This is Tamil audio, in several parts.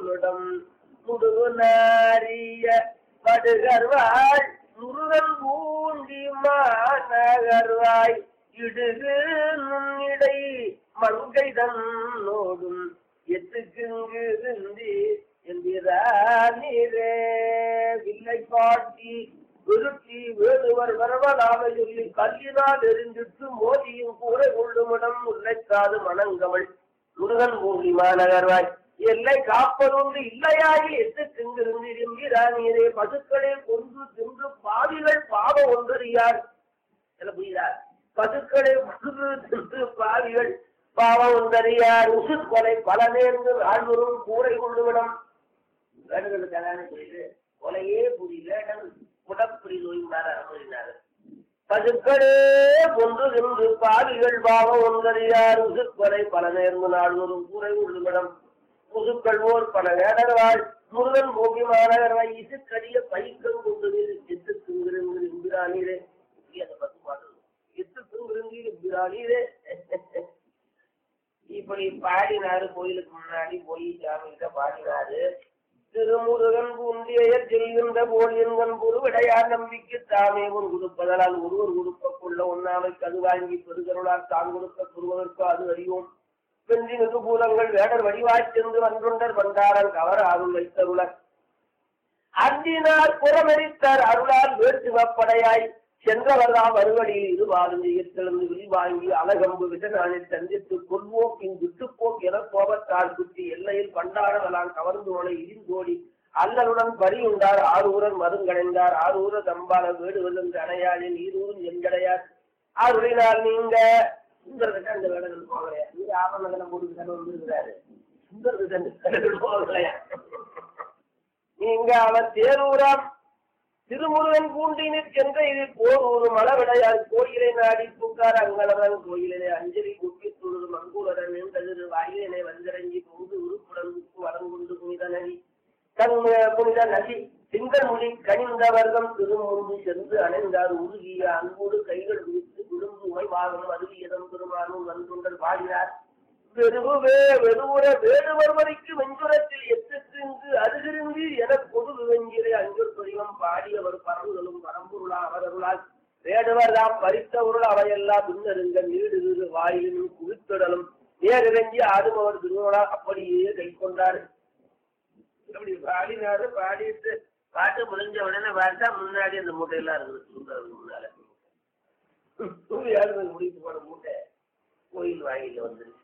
போலிடம் முடுகு நாரிய படுகர்வாள் முருகன் பூண்டி மாநகர்வாய் இடுகு நுண்ணிடை மங்கை தன்னோடும் எத்துக்குங்கு இந்தி என்கிறாரே வில்லை காட்டி விருத்தி வேடுவர் வரவலாக சொல்லி கல்லினால் எரிஞ்சிட்டு மோதியும் கூரை கொள்ளுமிடம் முல்லைக்காது மணங்கவள் முருகன் பூண்டி மாநகர்வாய் எல்லை காப்பதொன்று இல்லையாகி எட்டு திங்கிருந்து என்கிறானீரே பசுக்களே கொன்று தின்று பாவிகள் பாவம் ஒன்றறியார் என்ன புரியுதா பசுக்களை முழுது தின்று பாவிகள் பாவம் ஒன்றறியார் உசு கொலை பல நேர்ந்து ஆழ்வரும் கூரை கொள்ளுவிடம் வேண்டுதல் கல்யாணம் செய்து கொலையே புரியல குடப்பிடி நோய்ந்தார் அனுமதினார் பசுக்களே கொன்று தின்று பாவிகள் பாவம் ஒன்றறியார் உசு கொலை பல நேர்ந்து நாள்வரும் கூரை கொள்ளுவிடம் முதுக்கள் ஓர் பல வேடர்வாள் முருகன் போகி மாநகர்வாய் இசுக்கடிய பைக்கம் கொண்டு எத்து திங்கிருங்கிற இம்பிரானீரே அந்த பத்து பாடல் எத்து திங்கிருங்கிற இம்பிரானீரே இப்படி பாடினாரு கோயிலுக்கு முன்னாடி போய் சாமிகிட்ட பாடினாரு திருமுருகன் பூண்டிய செல்கின்ற போல் என்கண் பொருவிடையார் நம்பிக்கை தாமே உன் கொடுப்பதனால் ஒருவர் கொடுக்க கொள்ள ஒன்னாமைக்கு அது வாங்கி பெருகருளால் தான் கொடுக்க பெறுவதற்கு அது அறிவோம் வென்றி மிகுபூலங்கள் வேடர் வடிவாய்ச் சென்று வன்றுண்டர் வந்தாரன் கவர் அருள் வைத்தருளர் அன்றினார் புறமெரித்தார் அருளால் வேட்டுவப்படையாய் சென்றவர்தாம் வருவடியில் இருவாரும் எழுந்து விரிவாங்கி அலகம்பு விசனானில் சந்தித்து கொள்வோக்கின் விட்டுப்போக் என கோபத்தால் குத்தி எல்லையில் பண்டாரவலாம் கவர்ந்து ஓலை இடிந்தோடி அல்லலுடன் பரியுண்டார் ஆரூரன் மருங்கடைந்தார் ஆரூர தம்பால வீடு வெல்லுந்து அணையாளில் ஈரூரும் எங்கடையார் ஆருளினால் நீங்க சுந்தரகிட்ட அந்த வேடங்கள் போகலையா நீங்க ஆபரணங்களை போட்டு தர வந்துருக்கிறாரு சுந்தரகிட்ட அந்த வேடங்கள் போகலையா நீங்க அவர் தேரூராம் திருமுருகன் பூண்டினிற் சென்ற இது போர் ஒரு மலவிடையார் கோயிலை நாடி பூக்கார் அங்கலவன் கோயிலே அஞ்சலி குப்பி துழுது மங்குளரன் நின்றதிரு வாயிலை வந்திறங்கி பொங்கு உருப்புடன் உப்பு வரங்குண்டு புனித நதி தன் புனித நதி திங்கள்மொழி கனிந்த வர்க்கம் திருமுன்பு சென்று அணைந்தார் உருகிய அன்போடு கைகள் விரித்து விழுந்து உமைவாகம் அருவியதம் பெருமானும் நன்றுண்டல் பாடினார் வெறுவே வெறுவுற வேடுவர் வரைக்கு வெஞ்சுரத்தில் எத்துக்கு அருகிருந்து என பொது வெஞ்சிரை அஞ்சொல் பதிகம் பாடியவர் பரவுதலும் பரம்பொருளா அவரருளால் வேடுவர் தாம் பறித்தவருள் அவையெல்லாம் பின்னருங்க நீடு வாயிலும் குவித்தொடலும் நேரிறங்கி ஆடுபவர் திருவிழா அப்படியே கை கொண்டார் அப்படி பாடினாரு பாடிட்டு பாட்டு முடிஞ்ச உடனே பார்த்தா முன்னாடி அந்த மூட்டையெல்லாம் இருக்குது சுந்தரத்துக்கு முன்னால யாரு முடித்து போன மூட்டை கோயில் வாயில வந்துருச்சு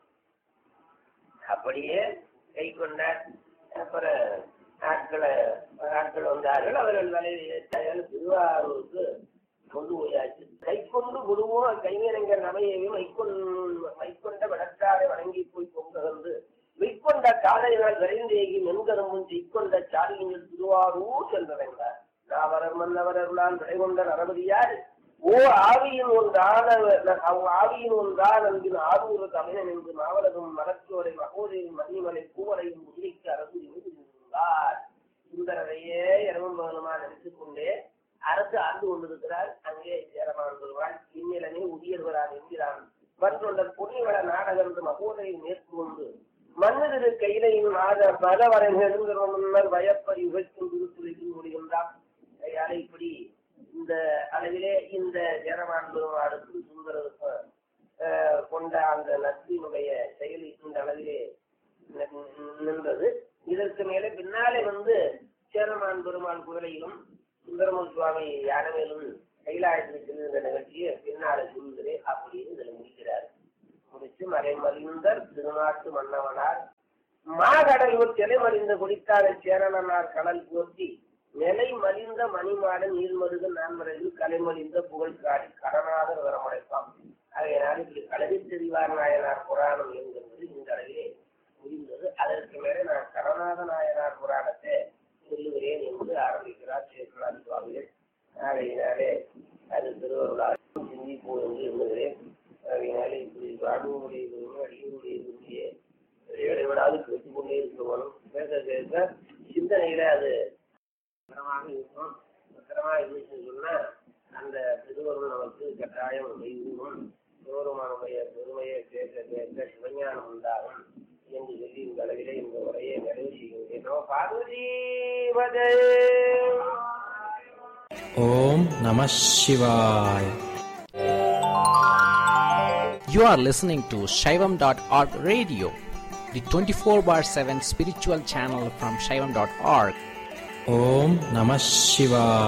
அப்படியே கை கொண்டார் அப்புறம் ஆட்களை ஆட்கள் வந்தார்கள் அவர்கள் தலையில் திருவாரூருக்கு கொண்டு போயாச்சு கை கொண்டு குருவும் கைவினைஞர் நமையையும் மைக்கொண்டு மைக்கொண்ட விடத்தாரை வணங்கி போய் பொங்ககந்து மெய்க்கொண்ட காலையினால் விரைந்தேகி மென்கரும்பும் செய்கொண்ட சாலியின் திருவாரூர் சென்றடைந்தார் நாவரர் மன்னவரர்களால் விடைகொண்ட நரபதியார் ஓ ஆவியின் ஒன்றான ஆவியின் ஒன்றான் அன்பின் ஆரூர தமிழன் என்று மாவலகம் மலர்ச்சோரை மகோதையும் மன்னிமலை பூவரையும் முல்லைக்கு அரசு இருந்தார் சுந்தரரையே இரவும் பகலுமா நினைத்துக் கொண்டே அரசு ஆண்டு கொண்டிருக்கிறார் அங்கே சேரமான் வருவாள் இந்நிலனே உரியர்வரான் என்கிறான் மற்றொண்டர் பொன்னிவள நாடகம் மகோதையை மேற்கொண்டு மன்னதிரு கையிலையும் ஆத பலவரை நெருங்கிற முன்னர் பயப்பறி உகைக்கும் திருத்துறைக்கு முடிகின்றான் கையால இப்படி இந்த அளவிலே இந்த ஜனவான் பெருமாளுக்கு சுந்தரருக்கு கொண்ட அந்த நட்பினுடைய செயல் இந்த அளவிலே நின்றது இதற்கு மேலே பின்னாலே வந்து சேரமான் பெருமாள் குதிரையிலும் சுந்தரமன் சுவாமி யானவேலும் கைலாயத்தில் செல்கின்ற நிகழ்ச்சியை பின்னாலே சொல்கிறேன் அப்படின்னு இதில் முடிக்கிறார் முடிச்சு மறைமறிந்தர் திருநாட்டு மன்னவனார் மாகடலூர் திரைமறிந்த குடித்தார சேரணனார் கடல் போர்த்தி நிலை மலிந்த மணிமாட நீர்மருக நான்மறையில் கலைமலிந்த புகழ் காடி கடனாதர் வரமடைப்பான் அதனால் இப்படி கலவி தெரிவார் நாயனார் புராணம் என்கிறது இந்த அளவிலே முடிந்தது அதற்கு மேலே நான் கடநாத நாயனார் புராணத்தை சொல்லுகிறேன் என்று ஆரம்பிக்கிறார் சேக்கலார் சுவாமிகள் ஆகையினாலே அது திருவருளால் சிந்திப்போம் என்று எண்ணுகிறேன் அதனால இப்படி ராணுவனுடைய அடியுடைய விரும்பிய இடைவிடாது கேட்டுக்கொண்டே இருக்கணும் பேச பேச சிந்தனையில அது பத்திரமாக இருக்கும் பத்திரமா இருந்துச்சுன்னு சொன்னா அந்த திருவருள் நமக்கு கட்டாயம் கைகூடும் சிவருமானுடைய பெருமையை கேட்க கேட்க சிவஞானம் உண்டாகும் என்று சொல்லி இந்த அளவிலே இந்த உரையை நிறைவு செய்கின்றேனோ பார்வதீவதே Om Namah Shivaya. You are listening to Shaivam.org radio, the 24 bar 7 spiritual channel from Shaivam.org. Om Namah Shivaya.